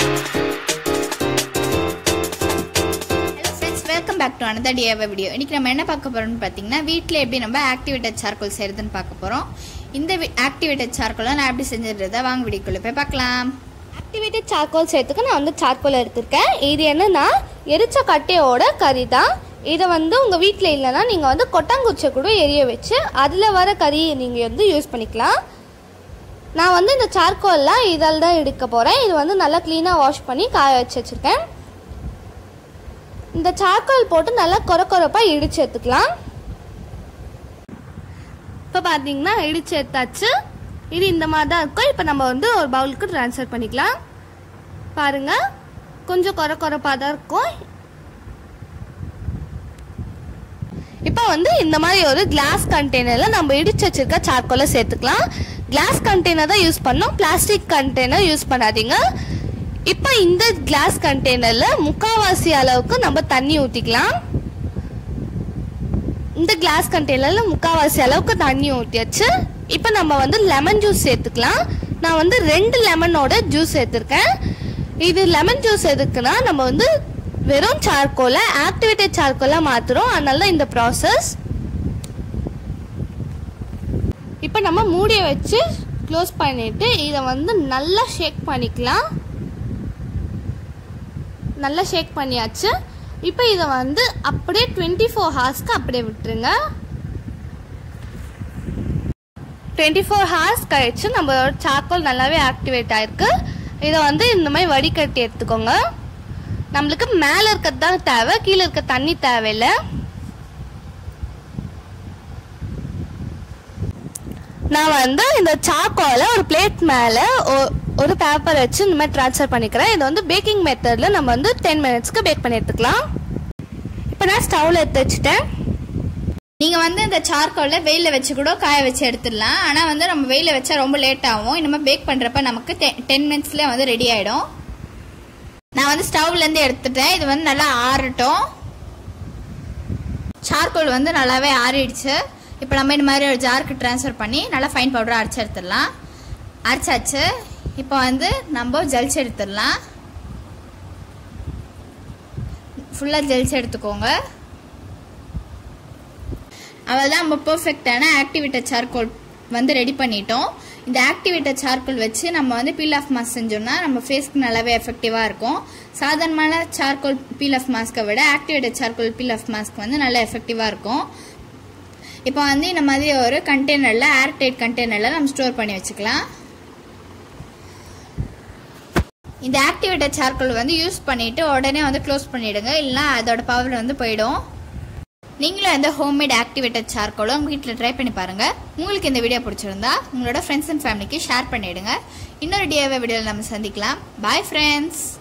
hello friends welcome back to another DIY video இன்னைக்கு நம்ம என்ன பார்க்க போறோம்னு பார்த்தீங்கன்னா வீட்டில் எப்படி நம்ம ஆக்டிவேட்டட் சார்கோல் செய்யறதுன்னு பார்க்க போறோம் இந்த ஆக்டிவேட்டட் சார்கோலை நான் எப்படி செஞ்சிடுறத வாங்க வீடியோக்குள்ள போய் பார்க்கலாம் ஆக்டிவேட்டட் சார்கோல் செய்யறதுக்கு நான் வந்து சார்கோல் எடுத்திருக்கேன் இது என்னன்னா எரிச்ச கட்டையோட கறி தான் இதை வந்து உங்கள் வீட்டில் இல்லைன்னா நீங்கள் வந்து கொட்டாங்குச்சியை கூட எரிய வச்சு அதில் வர கறியை நீங்கள் வந்து யூஸ் பண்ணிக்கலாம் நான் வந்து இந்த சார்கோல்லாம் இதால் தான் எடுக்க போகிறேன் இது வந்து நல்லா க்ளீனாக வாஷ் பண்ணி காய வச்சு வச்சுருக்கேன் இந்த சார்கோல் போட்டு நல்லா கொர கொரப்பாக இடிச்சு எடுத்துக்கலாம் இப்போ பார்த்தீங்கன்னா இடிச்சு எடுத்தாச்சு இது இந்த மாதிரி தான் இருக்கும் இப்போ நம்ம வந்து ஒரு பவுலுக்கு ட்ரான்ஸ்ஃபர் பண்ணிக்கலாம் பாருங்க கொஞ்சம் கொர கொரப்பாக தான் இருக்கும் இப்போ வந்து இந்த மாதிரி ஒரு கிளாஸ் கண்டெய்னரில் நம்ம இடிச்சு வச்சிருக்க சார்கோலை சேர்த்துக்கலாம் கிளாஸ் கண்டெய்னர் தான் யூஸ் பண்ணோம் பிளாஸ்டிக் கண்டெய்னர் யூஸ் பண்ணாதீங்க இப்போ இந்த கிளாஸ் கண்டெய்னரில் முக்கால்வாசி அளவுக்கு நம்ம தண்ணி ஊற்றிக்கலாம் இந்த கிளாஸ் கண்டெய்னரில் முக்கால்வாசி அளவுக்கு தண்ணி ஊற்றியாச்சு இப்போ நம்ம வந்து லெமன் ஜூஸ் சேர்த்துக்கலாம் நான் வந்து ரெண்டு லெமனோட ஜூஸ் சேர்த்துருக்கேன் இது லெமன் ஜூஸ் எதுக்குன்னா நம்ம வந்து வெறும் சார்கோலை ஆக்டிவேட்டட் சார்கோலாக மாற்றுறோம் அதனால தான் இந்த ப்ராசஸ் இப்போ நம்ம மூடியை வச்சு க்ளோஸ் பண்ணிட்டு இதை வந்து நல்லா ஷேக் பண்ணிக்கலாம் நல்லா ஷேக் பண்ணியாச்சு இப்போ இதை வந்து அப்படியே டுவெண்ட்டி ஃபோர் ஹார்ஸ்க்கு அப்படியே விட்டுருங்க டுவெண்ட்டி ஃபோர் ஹார்ஸ் கழிச்சு நம்மளோட சார்கோல் நல்லாவே ஆக்டிவேட் ஆயிருக்கு இதை வந்து இந்த மாதிரி வடிகட்டி எடுத்துக்கோங்க நம்மளுக்கு மேலே இருக்கிறது தான் தேவை கீழே இருக்க தண்ணி தேவையில்லை நான் வந்து இந்த சாக்கோல ஒரு பிளேட் மேலே ஒரு பேப்பர் வச்சு இந்த மாதிரி ட்ரான்ஸ்ஃபர் பண்ணிக்கிறேன் இது வந்து பேக்கிங் மெத்தடில் நம்ம வந்து டென் மினிட்ஸ்க்கு பேக் பண்ணி எடுத்துக்கலாம் இப்போ நான் ஸ்டவ்வில் எடுத்து வச்சுட்டேன் நீங்க வந்து இந்த சார்கோலை வெயில வச்சு கூட காய வச்சு எடுத்துடலாம் ஆனா வந்து நம்ம வெயில வச்சா ரொம்ப லேட் ஆகும் இந்த மாதிரி பேக் பண்றப்ப நமக்கு டென் மினிட்ஸ்ல வந்து ரெடி ஆயிடும் நான் வந்து ஸ்டவ்ல இருந்து எடுத்துட்டேன் இது வந்து நல்லா ஆறட்டும் சார்கோல் வந்து நல்லாவே ஆறிடுச்சு இப்போ நம்ம இந்த மாதிரி ஒரு ஜாருக்கு ட்ரான்ஸ்ஃபர் பண்ணி நல்லா ஃபைன் பவுடராக அரைச்சி எடுத்துடலாம் அரைச்சாச்சு இப்போ வந்து நம்ம ஜலிச்சு எடுத்துடலாம் ஃபுல்லாக ஜலிச்சு எடுத்துக்கோங்க அவ்வளோதான் நம்ம பர்ஃபெக்டான ஆக்டிவேட்டட் சார்கோல் வந்து ரெடி பண்ணிட்டோம் இந்த ஆக்டிவேட்டட் சார்கோல் வச்சு நம்ம வந்து பீல் ஆஃப் மாஸ்க் செஞ்சோம்னா நம்ம ஃபேஸ்க்கு நல்லாவே எஃபெக்டிவாக இருக்கும் சாதாரணமான சார்கோல் பீல் ஆஃப் மாஸ்க்கை விட activated charcoal peel off mask வந்து நல்லா எஃபெக்டிவாக இருக்கும் இப்போ வந்து இந்த மாதிரி ஒரு கண்டெய்னரில் ஏர்டைட் கண்டெய்னரில் நம்ம ஸ்டோர் பண்ணி வச்சுக்கலாம் இந்த ஆக்டிவேட்டட் சார்கோல் வந்து யூஸ் பண்ணிவிட்டு உடனே வந்து க்ளோஸ் பண்ணிவிடுங்க இல்லைனா அதோட பவர் வந்து போயிடும் நீங்களும் இந்த ஹோம்மேட் ஆக்டிவேட்டட் சார்கோலும் உங்கள் வீட்டில் ட்ரை பண்ணி பாருங்கள் உங்களுக்கு இந்த வீடியோ பிடிச்சிருந்தா உங்களோட ஃப்ரெண்ட்ஸ் அண்ட் ஃபேமிலிக்கு ஷேர் பண்ணிவிடுங்க இன்னொரு டிஏவை வீடியோவில் நம்ம சந்திக்கலாம் பாய் ஃப்ரெண்ட்ஸ்